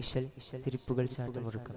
ഇശൽ തിരിപ്പുകൾ ചാട്ടുമുറുക്കം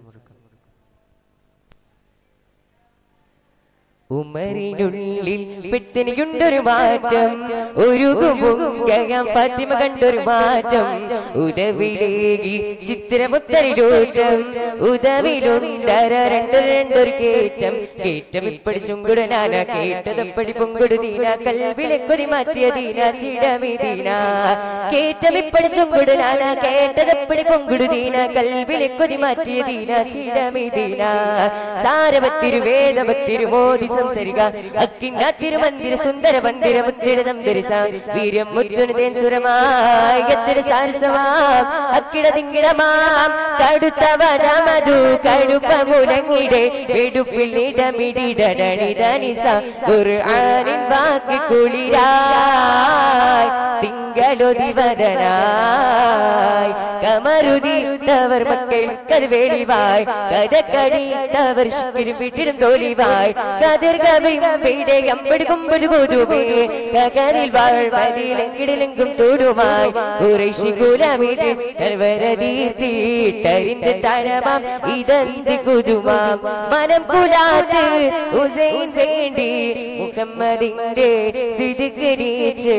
ഉമറിനുള്ളിൽ പെട്ടെനിക്കുണ്ടൊരു മാറ്റം ഒരു കുമുങ്കകം ഫാത്തിമ കണ്ടൊരു മാറ്റം ഉദവിലേകി ചിത്രമുത്തരിലൂറ്റം ഉദവിലുണ്ടര രണ്ട് രണ്ടൊരു കേറ്റം കേറ്റം ഇപ്പടി ചുങ്കുടനാന കേട്ടതപ്പടി പൊങ്കുടു ദീന കൽവിലെക്കൊരി മാറ്റിയ ദീന ചിടമിദീന കേറ്റം ഇപ്പടി ചുങ്കുടനാന കേട്ടതപ്പടി പൊങ്കുടു ദീന കൽവിലെക്കൊരി മാറ്റിയ ദീന ചിടമിദീന സാരവത്തിരു വേദവത്തിരു മോദി സംസരിക അക്കിന്ന തിരുമന്ദിര സുന്ദര മന്ദിര മുത്തിടതം ധരിസ വീര്യം മുത്തുനുതേൻ സുരമായി എത്തിര സാരസമാം അക്കിട തിങ്കിടമാം കടുത്തവരമതു കടുപ്പ മുലങ്ങിടെ വെടുപ്പിൽ നിടമിടിടണിതനിസ ഖുർആനിൻ വാക്ക് കുളിരായി തിങ്കളൊതിവദനായി കമരുതിരുത്തവർ മക്കൾ കരുവേളിവാய் കഥക്കടിത്തവർ ശിക്കിരും തോലിവാய் കതിർ കവിയും പീഡകം പെടുകുമ്പൊരു കൊതുവേ കകരിൽ വാഴ്മതിലെങ്കിടിലെങ്കും തോടുമായി കുറേശി കുലമിത് കൽവരതീർത്തിട്ടരിന്ത് തഴമാം ഇതന്ത് കുതുമാം മനം പുലാത്ത് ഹുസൈൻ വേണ്ടി മുഹമ്മദിന്റെ സിദ്കരിച്ച്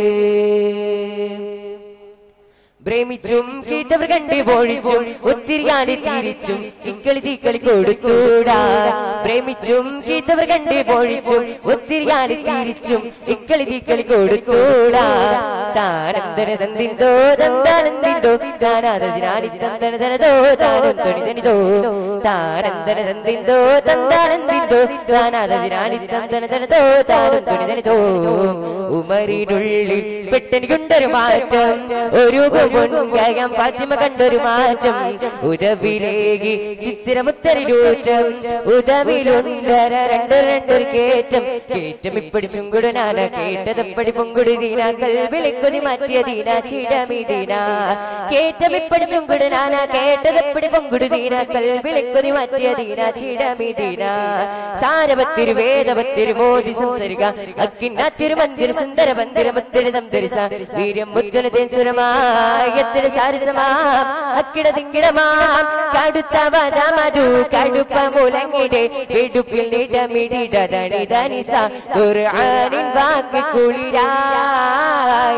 പ്രേമിച്ചും കേട്ടവർ കണ്ടു പൊഴിച്ചും ഒത്തിരിയാടി തിരിച്ചും ചിക്കളി തീക്കളി കൊടുത്തൂടാ പ്രേമിച്ചും കേട്ടവർ കണ്ടു പൊഴിച്ചും ഒത്തിരിയാടി തിരിച്ചും ചിക്കളി തീക്കളി കൊടുത്തൂടാ താനന്തര തന്തിന്തോ തന്താനന്തിന്തോ താനാദതിനാടി തന്തന തനതോ താനം തൊണിതനിതോ താനന്തര തന്തിന്തോ തന്താനന്തിന്തോ താനാദതിനാടി തന്തന തനതോ താനം തൊണിതനിതോ ഉമറിനുള്ളിൽ പെട്ടെനിക്കുണ്ടൊരു മാറ്റം ഒരു മുൻകയം ഫാത്തിമ കണ്ടൊരു മാറ്റം ഉദവിലേകി ചിത്തിരമുത്തരിലൂറ്റം ഉദവിലുണ്ടര രണ്ട് രണ്ടൊരു കേറ്റം കേറ്റം ഇപ്പടി ചുങ്കുടനാന കേട്ടതപ്പടി പൊങ്കുടി ദീന കൽവിളിക്കൊതി മാറ്റിയ ദീന ചിടമിദീന കേറ്റം ഇപ്പടി ചുങ്കുടനാന കേട്ടതപ്പടി പൊങ്കുടി ദീന കൽവിളിക്കൊതി മാറ്റിയ ദീന ചിടമിദീന സാരവത്തിരു വേദവത്തിരു മോദി സംസരിക അക്കിന്ന തിരുമന്ദിര സുന്ദര മന്ദിര മുത്തിരിതം ധരിസ വീര്യം മുത്തനതേൻ സുരമായത്തിന് സാരസമാം അക്കിട തിങ്കിടമാം കടുത്തവത മധു കടുപ്പ മുലങ്ങിടെ വെടുപ്പിൽ നിടമിടിടതണിതനിസ ഖുർആനിൻ വാക്ക് കുളിരായി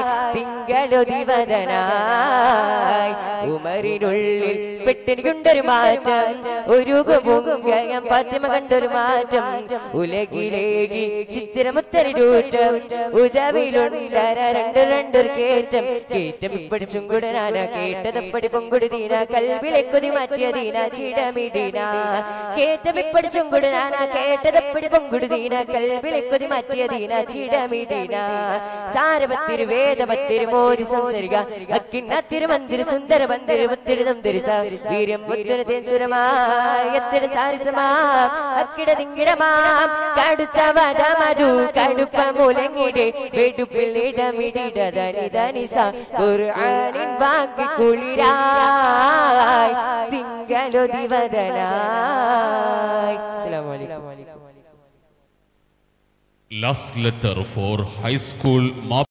തിങ്കളൊതിവദനായി ഉമറിനുള്ളിൽ പെട്ടിരിക്കൊണ്ടൊരു മാറ്റം ഒരു മുഖം ഫാത്തിമ കണ്ടൊരു മാറ്റം ഉലകിലേകി ചിത്തിരമുത്തരിലൂറ്റം ഉദവിലുണ്ടര രണ്ട് രണ്ടൊരു കേറ്റം കേറ്റം ഇപ്പടി ചുങ്കുടനാന കേട്ടതപ്പടി പൊങ്കുടി ദീന കൽവിലെക്കൊതി മാറ്റിയ ദീന ചിടമിദീന കേറ്റം ഇപ്പടി ചുങ്കുടനാന കേട്ടതപ്പടി പൊങ്കുടി ദീന കൽവിലെക്കൊതി മാറ്റിയ ദീന ചിടമിദീന സാരവത്തിരു വേദവത്തിരു മോരി സംസരിക അക്കിന്ന തിരുമന്ദിര സുന്ദര മന്ദിര മുത്തിരുതം ധരിസ വീര്യം മുത്തുരതേൻ സുരമായത്തിര സാരിസമാ അക്കിട തിങ്കിടമാം കടുത്തവത മധു കടുപ്പ മുലങ്ങിടെ വെടുപ്പിൽ ഇടമിടിടതനിതനിസ ഖുർആനിൻ വാക്ക് കുളിരായി തിങ്കളൊതിവദനായി അസ്സലാമു അലൈക്കും Last letter for high school